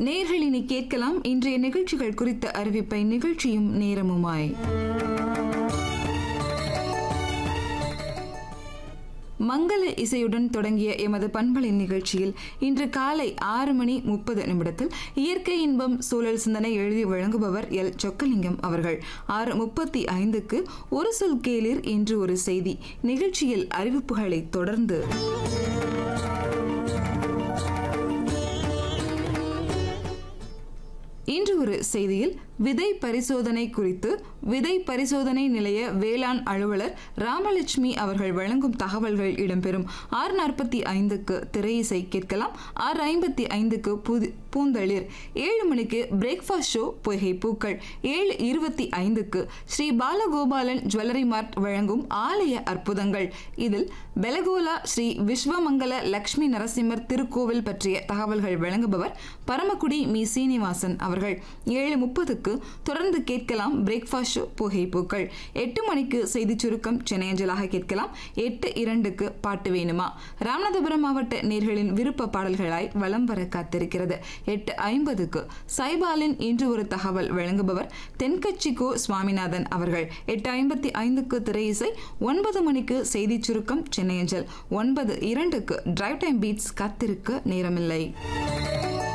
நேர்கள் இனி கேட்கலாம் இன்றைய நிகழ்ச்சிகள் குறித்த அறிவிப்பை நிகழ்ச்சியும் நேரமுமாய் மங்கள இசையுடன் தொடங்கிய எமது பண்பலின் நிகழ்ச்சியில் இன்று காலை ஆறு மணி முப்பது நிமிடத்தில் இயற்கை இன்பம் சூழல் சிந்தனை எழுதி வழங்குபவர் எல் சொக்கலிங்கம் அவர்கள் ஆறு முப்பத்தி ஐந்துக்கு ஒரு சொல் கேளிர் என்று ஒரு செய்தி நிகழ்ச்சியில் அறிவிப்புகளை தொடர்ந்து இன்று ஒரு செய்தியில் விதை பரிசோதனை குறித்து விதை பரிசோதனை நிலைய வேளாண் அலுவலர் ராமலட்சுமி அவர்கள் வழங்கும் தகவல்கள் இடம்பெறும் ஆறு நாற்பத்தி ஐந்துக்கு திரையிசை கேட்கலாம் ஆறு ஐம்பத்தி ஐந்துக்கு புது பூந்தளிர் ஏழு மணிக்கு பிரேக்ஃபாஸ்ட் ஷோ பொய்கை பூக்கள் ஏழு இருபத்தி ஐந்துக்கு ஸ்ரீ பாலகோபாலன் ஜுவல்லரி மார்ட் வழங்கும் ஆலய அற்புதங்கள் இதில் பெலகோலா ஸ்ரீ விஸ்வமங்கல லக்ஷ்மி நரசிம்மர் திருக்கோவில் பற்றிய தகவல்கள் வழங்குபவர் பரமக்குடி மீ சீனிவாசன் அவர்கள் ஏழு முப்பதுக்கு தொடர்ந்து கேட்கலாம் பிரேக்ஃபாஸ்ட் ஷோ புகை பூக்கள் எட்டு மணிக்கு செய்தி சுருக்கம் சென்னை அஞ்சலாக கேட்கலாம் எட்டு இரண்டுக்கு பாட்டு வேணுமா ராமநாதபுரம் மாவட்ட நேர்களின் விருப்ப பாடல்களாய் வலம் வர காத்திருக்கிறது எட்டு ஐம்பதுக்கு சைபாலின் இன்று ஒரு தகவல் வழங்குபவர் தென்கட்சி கோ சுவாமிநாதன் அவர்கள் எட்டு ஐம்பத்தி ஐந்துக்கு திரை இசை ஒன்பது மணிக்கு செய்தி சுருக்கம் சென்னை அஞ்சல் ஒன்பது இரண்டுக்கு டிரைவ் டைம் பீட்ஸ் காத்திருக்க நேரமில்லை